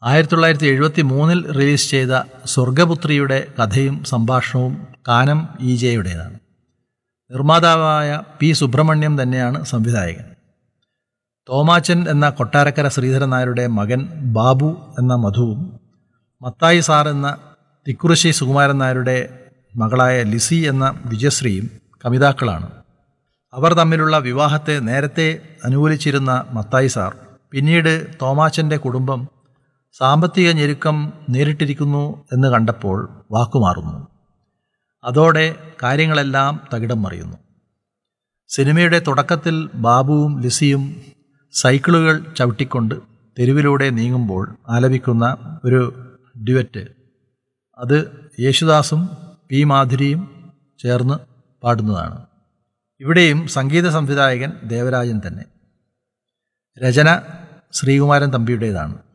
ആയിരത്തി തൊള്ളായിരത്തി എഴുപത്തി മൂന്നിൽ റിലീസ് ചെയ്ത സ്വർഗപുത്രിയുടെ കഥയും സംഭാഷണവും കാനം ഇ ജെയുടേതാണ് നിർമ്മാതാവായ പി സുബ്രഹ്മണ്യം തന്നെയാണ് സംവിധായകൻ തോമാച്ചൻ എന്ന കൊട്ടാരക്കര ശ്രീധരൻ നായരുടെ മകൻ ബാബു എന്ന മധുവും മത്തായി സാർ എന്ന തിക്കുറിശ്ശി സുകുമാരൻ നായരുടെ മകളായ ലിസി എന്ന വിജയശ്രീയും കമിതാക്കളാണ് അവർ തമ്മിലുള്ള വിവാഹത്തെ നേരത്തെ അനുകൂലിച്ചിരുന്ന മത്തായി സാർ പിന്നീട് തോമാച്ചൻ്റെ കുടുംബം സാമ്പത്തിക ഞെരുക്കം നേരിട്ടിരിക്കുന്നു എന്ന് കണ്ടപ്പോൾ വാക്കുമാറുന്നു അതോടെ കാര്യങ്ങളെല്ലാം തകിടം മറിയുന്നു സിനിമയുടെ തുടക്കത്തിൽ ബാബുവും ലിസിയും സൈക്കിളുകൾ ചവിട്ടിക്കൊണ്ട് തെരുവിലൂടെ നീങ്ങുമ്പോൾ ആലപിക്കുന്ന ഒരു ഡ്യുവറ്റ് അത് യേശുദാസും പി മാധുരിയും ചേർന്ന് പാടുന്നതാണ് ഇവിടെയും സംഗീത സംവിധായകൻ ദേവരാജൻ തന്നെ രചന ശ്രീകുമാരൻ തമ്പിയുടേതാണ്